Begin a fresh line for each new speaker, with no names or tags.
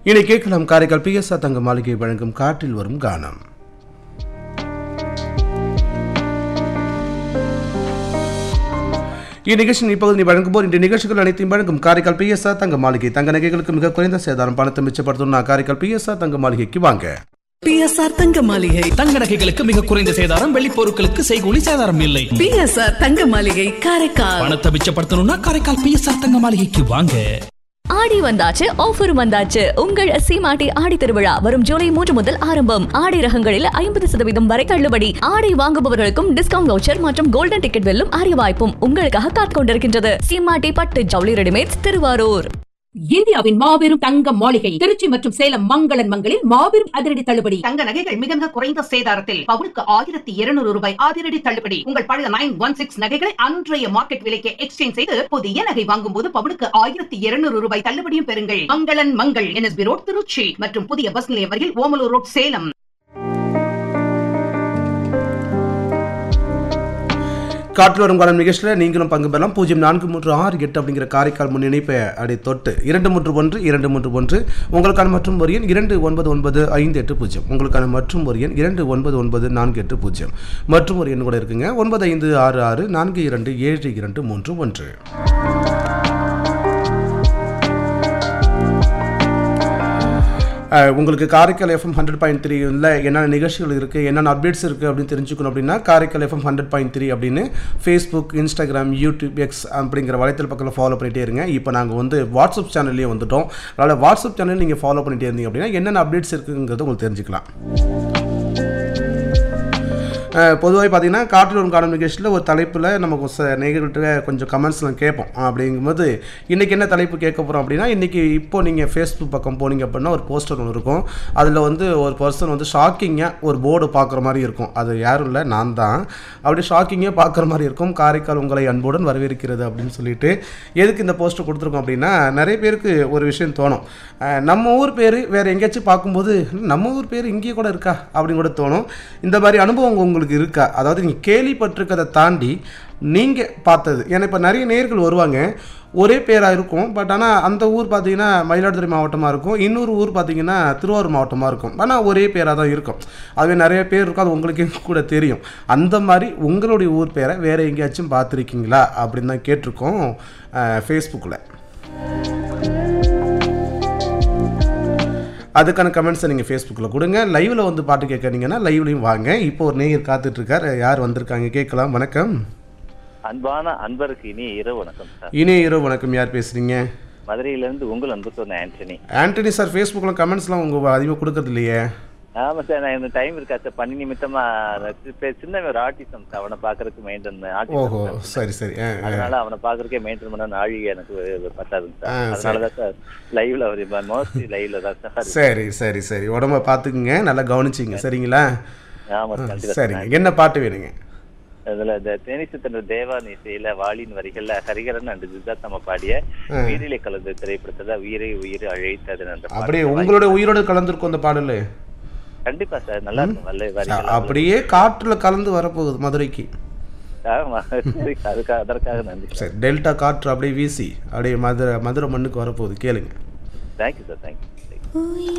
இனி கேட்கலாம் காரைக்கால் பிஎஸ்ஆர் தங்க மாளிகை வழங்கும் காற்றில் வரும் கானம் இந்நிகழ்ச்சியின் இப்பகுதி வழங்கும்போது இந்த நிகழ்ச்சிகள் அனைத்தையும் வழங்கும் காரைக்கால் பிஎஸ்ஆர் தங்க மாளிகை தங்க நகைகளுக்கு மிக குறைந்த சேதாரம் பணத்தை மிச்சப்படுத்தும் நான் காரைக்கால் பிஎஸ்ஆர் தங்க மாளிகைக்கு வாங்க
பிஎஸ்ஆர் தங்க மாளிகை
தங்க நகைகளுக்கு மிக குறைந்த சேதாரம் வெள்ளி பொருட்களுக்கு செய்கூலி சேதாரம் இல்லை
பிஎஸ்ஆர் தங்க மாளிகை காரைக்கால்
பணத்தை மிச்சப்படுத்தணும்னா காரைக்கால் பிஎஸ்ஆர் தங்க மாளிகைக்கு வாங்க
ஆடி வந்தாச்சு ஆஃபர் வந்தாச்சு உங்கள் சீமாட்டி ஆடி திருவிழா வரும் ஜூலை மூன்று முதல் ஆரம்பம் ஆடை ரகங்களில் ஐம்பது சதவீதம் வரை தள்ளுபடி ஆடை வாங்குபவர்களுக்கும் டிஸ்கவுண்ட் வவுச்சர் மற்றும் கோல்டன் டிக்கெட் வெல்லும் அரிய வாய்ப்பும் உங்களுக்காக காத்துக் கொண்டிருக்கின்றது சீமாட்டி பட்டு ஜவுளி ரெடிமேட்ஸ் திருவாரூர்
இந்தியாவின் மாபெரும் தங்க மாளிகை திருச்சி மற்றும் சேலம் மங்களன் மங்களில் மாபெரும் அதிரடி தள்ளுபடி
தங்க நகைகள் மிக மிக குறைந்த சேதாரத்தில் பவுனுக்கு ஆயிரத்தி இருநூறு ரூபாய் அதிரடி தள்ளுபடி உங்கள் பழைய நைன் ஒன் சிக்ஸ் நகைகளை அன்றைய மார்க்கெட் விலைக்கு எக்ஸ்சேஞ்ச் செய்து புதிய நகை வாங்கும் போது பவுனுக்கு ஆயிரத்தி இருநூறு ரூபாய் தள்ளுபடியும் பெறுங்கள் மங்களன் மங்கள் என்எஸ்பி ரோட் திருச்சி மற்றும் புதிய பஸ் நிலையம் வரையில் ஓமலூர் ரோட் சேலம்
காற்றில் வரும் காலம் நிகழ்ச்சியில் நீங்களும் பங்கு பெறலாம் பூஜ்ஜியம் நான்கு மூன்று ஆறு எட்டு அப்படிங்கிற காரைக்கால் முன் இணைப்பை அடி தொட்டு இரண்டு மூன்று ஒன்று இரண்டு மூன்று ஒன்று உங்களுக்கான மற்றும் ஒரு எண் இரண்டு ஒன்பது ஒன்பது ஐந்து எட்டு பூஜ்ஜியம் உங்களுக்கான மற்றும் ஒரு எண் இரண்டு ஒன்பது ஒன்பது நான்கு எட்டு பூஜ்ஜியம் மற்றும் ஒரு எண் கூட இருக்குங்க ஒன்பது ஐந்து ஆறு ஆறு நான்கு இரண்டு ஏழு இரண்டு மூன்று ஒன்று அஹ், உங்களுக்கு Karaikal FM hundred point three என்னென்ன நிகழ்ச்சிகள் இருக்குது என்னென்ன அப்டேட்ஸ் இருக்குது அப்படின்னு தெரிஞ்சுக்கணும் அப்படின்னா Karaikal FM hundred point three அப்படின்னு ஃபேஸ்புக் இன்ஸ்டாகிராம் யூடியூப் எக்ஸ் அப்படிங்கிற வலைத்தள பக்கத்தில் ஃபாலோ பண்ணிகிட்டே இருங்க இப்போ நாங்கள் வந்து வாட்ஸ்அப் சேனல்லையே வந்துட்டோம் அதனால் வாட்ஸ்அப் சேனல் நீங்கள் ஃபாலோ பண்ணிகிட்டே இருந்தீங்க அப்படின்னா என்னென்ன அப்டேட்ஸ் இருக்குங்கிறத உங்களுக்கு தெரிஞ்சுக்கலாம் பொதுவாக பார்த்தீங்கன்னா காற்றில் ஒரு காலம் நிகழ்ச்சியில் ஒரு தலைப்பில் நமக்கு ச நேர்கள்ட்ட கொஞ்சம் கமெண்ட்ஸ்லாம் கேட்போம் அப்படிங்கும்போது இன்றைக்கி என்ன தலைப்பு கேட்க போகிறோம் அப்படின்னா இன்றைக்கி இப்போ நீங்கள் ஃபேஸ்புக் பக்கம் போனீங்க அப்படின்னா ஒரு போஸ்டர் ஒன்று இருக்கும் அதில் வந்து ஒரு பர்சன் வந்து ஷாக்கிங்காக ஒரு போர்டு பார்க்குற மாதிரி இருக்கும் அது யாரும் இல்லை நான் தான் அப்படி ஷாக்கிங்காக பார்க்குற மாதிரி இருக்கும் காரைக்கால் உங்களை அன்புடன் வரவேற்கிறது அப்படின்னு சொல்லிட்டு எதுக்கு இந்த போஸ்டர் கொடுத்துருக்கோம் அப்படின்னா நிறைய பேருக்கு ஒரு விஷயம் தோணும் அஹ் நம்ம ஊர் பேர் வேறு எங்கேயாச்சும் பார்க்கும்போது நம்ம ஊர் பேர் இங்கேயே கூட இருக்கா அப்படின்னு கூட தோணும் இந்த மாதிரி அனுபவம் உங்களுக்கு இருக்கா அதாவது நீங்கள் கேள்விப்பட்டிருக்கதை தாண்டி நீங்கள் பார்த்தது ஏன்னா இப்போ நிறைய நேர்கள் வருவாங்க ஒரே பேராக இருக்கும் பட் ஆனால் அந்த ஊர் பார்த்தீங்கன்னா மயிலாடுதுறை மாவட்டமாக இருக்கும் இன்னொரு ஊர் பார்த்தீங்கன்னா திருவாரூர் மாவட்டமாக இருக்கும் ஆனால் ஒரே பேராக தான் இருக்கும் அதுவே நிறைய பேர் இருக்கும் அது உங்களுக்கே கூட தெரியும் அந்த மாதிரி உங்களுடைய ஊர் பேரை வேறு எங்கேயாச்சும் பார்த்துருக்கீங்களா அப்படின்னு தான் கேட்டிருக்கோம் ஃபேஸ்புக்கில் அதுக்கான கமெண்ட்ஸை நீங்கள் ஃபேஸ்புக்கில் கொடுங்க லைவில் வந்து பாட்டு கேட்குறீங்கன்னா லைவ்லையும் வாங்க இப்போ ஒரு நேயர் காத்துட்ருக்கார் யார் வந்திருக்காங்க கேட்கலாம் வணக்கம்
அன்பான அன்பருக்கு இனி இரவு வணக்கம் சார்
இனிய இரவு வணக்கம் யார் பேசுகிறீங்க
மதுரையிலிருந்து உங்கள் அன்பு சொன்ன ஆண்டனி
ஆண்டனி சார் ஃபேஸ்புக்கில் கமெண்ட்ஸ்லாம் உங்கள் அதிகமாக கொடுக்கறது இல்லையே
ஆமா சார் நான் எனக்கு டைம் இருக்கா சார் பணி நிமித்தமா நான் சி- பே- சின்ன ஒரு ஆர்டிசம் சார் அவனை பாக்குறதுக்கு மெயின்டைன்
ஓஹோ
ஆர்டிசம்
சரி சரி ஆ ஆ.
அதனால அவனை பாக்குறதுக்கே மெயின்டைன் பண்ண நாழிகை எனக்கு பத்தாதுங்க
ஆ,
சார் அதனாலதான் சார் லைவ்ல அவர் மோஸ்ட்லி லைவ்ல தான் சார்
சரி சரி சரி உடம்ப பார்த்துக்குங்க நல்லா கவனிச்சிங்க சரிங்களா
ஆமா
ஆ,
கண்டிப்பா
சரிங்க
சார்.
என்ன பாட்டு வேணுங்க
அதுல இந்த தேனிசத்தின தேவா இசையில வாளின் வரிகள்ல ஹரிகரன் அண்ட் ஜிதாத் நம்ம பாடிய
ஆ.
உயிரிலே கலந்து திரைப்படத்துல உயிரை உயிர் அழைத்தது அந்த
அப்படியே
பாடல்
உங்களோட உயிரோடு கலந்துருக்கும் அந்த பாடல்
கண்டிப்பா சார் நல்லா இருக்கும் நல்ல வரிகள்
அப்படியே காற்றில் கலந்து வரப்போகுது மதுரைக்கு
ஆமா சரி, அதுக்காக அதற்காக நன்றி
சரி டெல்டா காற்று அப்படியே வீசி அப்படியே மதுரை மதுரை மண்ணுக்கு வரப்போகுது கேளுங்க
தேங்க்யூ சார் தேங்க்யூ